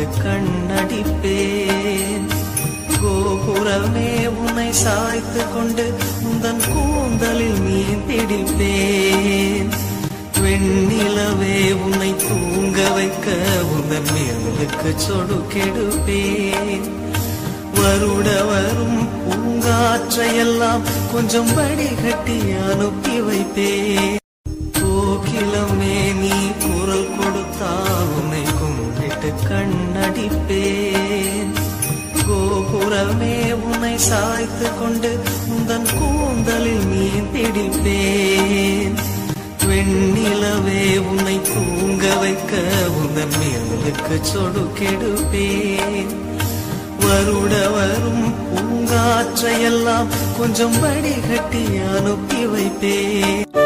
கும்பிட்டு கண்ணடிப்பேன் கோபுரமே உன்னை சாய்த்து கொண்டு உந்தன் கூந்தலில் மீன் பிடிப்பேன் வெண்ணிலவே உன்னை தூங்க வைக்க உந்தன் மேலுக்கு சொடுக்கெடுப்பேன் வருட வரும் பூங்காற்றையெல்லாம் கொஞ்சம் வடிகட்டி அனுப்பி வைப்பேன் கோகிலமே நீ குரல் கொடுத்தால் உன்னை கும்பிட்டு கண்ணடிப்பேன் கோபுரமே உன்னை சாய்த்து கொண்டு உந்தன் கூந்தலில் மீன் பிடிப்பேன் வெண்ணிலவே உன்னை தூங்க வைக்க உந்தன் மேலுக்கு சொடுக்கெடுப்பேன் வருட வரும் பூங்காற்றையெல்லாம் கொஞ்சம் வடிகட்டி அனுப்பி வைப்பேன்